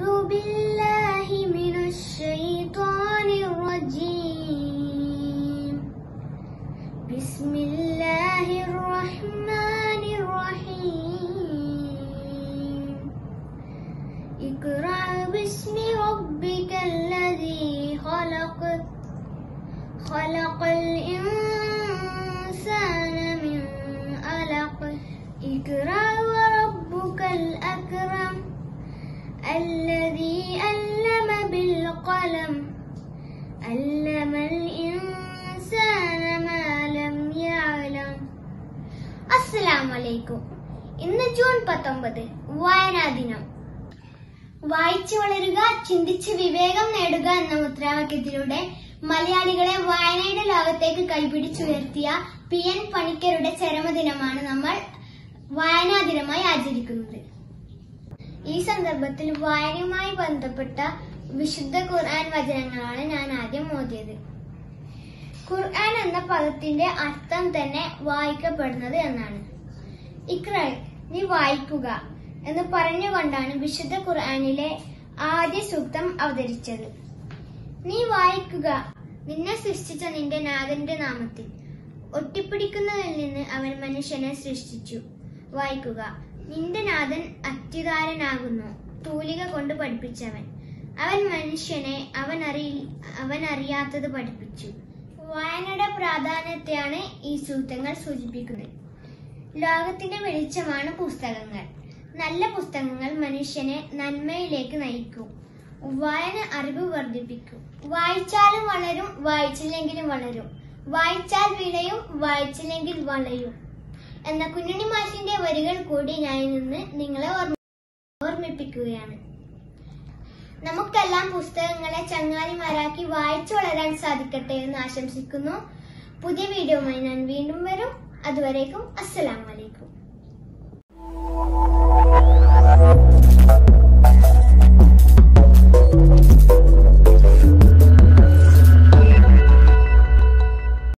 بالله من الشيطان الرجيم بسم الله الرحمن الرحيم اقرأ باسم ربك الذي خلق خلق الإنسان من علق اقرأ وربك الأكرم الذي علم بالقلم علم الإنسان ما لم يعلم അസ്സലാമു അലൈക്കും ഇന്ന് ജൂൺ പത്തൊമ്പത് വായനാ ദിനം വായിച്ചു വളരുക ചിന്തിച്ച് വിവേകം നേടുക എന്ന മുദ്രാവാക്യത്തിലൂടെ മലയാളികളെ വായനയുടെ ലോകത്തേക്ക് കൈപിടിച്ചുയർത്തിയ പി എൻ പണിക്കരുടെ ചരമദിനമാണ് നമ്മൾ വായനാ ദിനമായി ആചരിക്കുന്നത് ഈ സന്ദർഭത്തിൽ വായനയുമായി ബന്ധപ്പെട്ട വിശുദ്ധ ഖുർആൻ വചനങ്ങളാണ് ഞാൻ ആദ്യം ഓതിയത് ഖുർആൻ എന്ന പദത്തിന്റെ അർത്ഥം തന്നെ വായിക്കപ്പെടുന്നത് എന്നാണ് ഇക്ര നീ വായിക്കുക എന്ന് പറഞ്ഞുകൊണ്ടാണ് വിശുദ്ധ ഖുർആനിലെ ആദ്യ സൂക്തം അവതരിച്ചത് നീ വായിക്കുക നിന്നെ സൃഷ്ടിച്ച നിന്റെ നാഥന്റെ നാമത്തിൽ ഒട്ടിപ്പിടിക്കുന്നതിൽ നിന്ന് അവൻ മനുഷ്യനെ സൃഷ്ടിച്ചു വായിക്കുക നിന്റെ നാഥൻ അത്യുതാരനാകുന്നു തൂലിക കൊണ്ട് പഠിപ്പിച്ചവൻ അവൻ മനുഷ്യനെ അവൻ അറിയി അവൻ അറിയാത്തത് പഠിപ്പിച്ചു വായനയുടെ പ്രാധാന്യത്തെയാണ് ഈ സൂത്രങ്ങൾ സൂചിപ്പിക്കുന്നത് ലോകത്തിന്റെ വെളിച്ചമാണ് പുസ്തകങ്ങൾ നല്ല പുസ്തകങ്ങൾ മനുഷ്യനെ നന്മയിലേക്ക് നയിക്കും വായന അറിവ് വർദ്ധിപ്പിക്കും വായിച്ചാലും വളരും വായിച്ചില്ലെങ്കിലും വളരും വായിച്ചാൽ വിളയും വായിച്ചില്ലെങ്കിൽ വളയും എന്ന കുഞ്ഞുണ്ണി മാഷിന്റെ വരികൾ കൂടി ഞാൻ നിന്ന് നിങ്ങളെ ഓർമ്മ- ഓർമ്മിപ്പിക്കുകയാണ് നമുക്കെല്ലാം പുസ്തകങ്ങളെ ചങ്ങാതിമാരാക്കി വായിച്ചു വളരാൻ സാധിക്കട്ടെ എന്ന് ആശംസിക്കുന്നു പുതിയ വീഡിയോയുമായി ഞാൻ വീണ്ടും വരും അതുവരേക്കും അസ്സലാമലൈക്കും